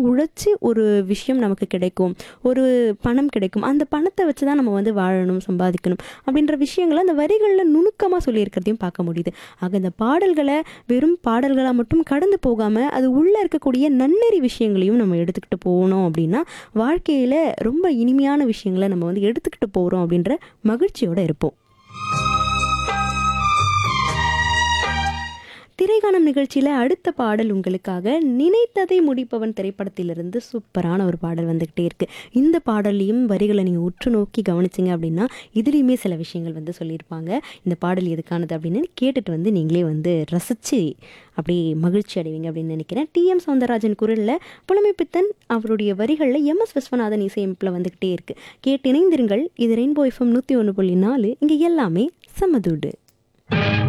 உழைச்சி ஒரு விஷயம் நமக்கு கிடைக்கும் ஒரு பணம் கிடைக்கும் அந்த பணத்தை வச்சு தான் நம்ம வந்து வாழணும் சம்பாதிக்கணும் அப்படின்ற விஷயங்களை அந்த வரிகளில் நுணுக்கமாக சொல்லியிருக்கிறதையும் பார்க்க முடியுது ஆக இந்த பாடல்களை வெறும் பாடல்களாக மட்டும் கடந்து போகாமல் அது உள்ளே இருக்கக்கூடிய நன்னெறி விஷயங்களையும் நம்ம எடுத்துக்கிட்டு போகணும் அப்படின்னா வாழ்க்கையில் ரொம்ப இனிமையான விஷயங்களை நம்ம வந்து எடுத்துக்கிட்டு போகிறோம் அப்படின்ற மகிழ்ச்சியோடு இருப்போம் திரைக்காணம் நிகழ்ச்சியில் அடுத்த பாடல் உங்களுக்காக நினைத்ததை முடிப்பவன் திரைப்படத்திலிருந்து சூப்பரான ஒரு பாடல் வந்துக்கிட்டே இருக்கு இந்த பாடல்லையும் வரிகளை நீங்கள் உற்று நோக்கி கவனிச்சிங்க அப்படின்னா இதுலேயுமே சில விஷயங்கள் வந்து சொல்லியிருப்பாங்க இந்த பாடல் எதுக்கானது அப்படின்னு கேட்டுட்டு வந்து நீங்களே வந்து ரசித்து அப்படியே மகிழ்ச்சி அடைவீங்க அப்படின்னு நினைக்கிறேன் டிஎம் சவுந்தரராஜன் குரலில் புலமைப்பித்தன் அவருடைய வரிகளில் எம் எஸ் விஸ்வநாதன் இசையமைப்பில் வந்துக்கிட்டே இருக்கு கேட்டு இணைந்திருங்கள் இது ரெயின்போ எஃப்எம் நூற்றி ஒன்று புள்ளி நாலு இங்கே எல்லாமே சமதுடு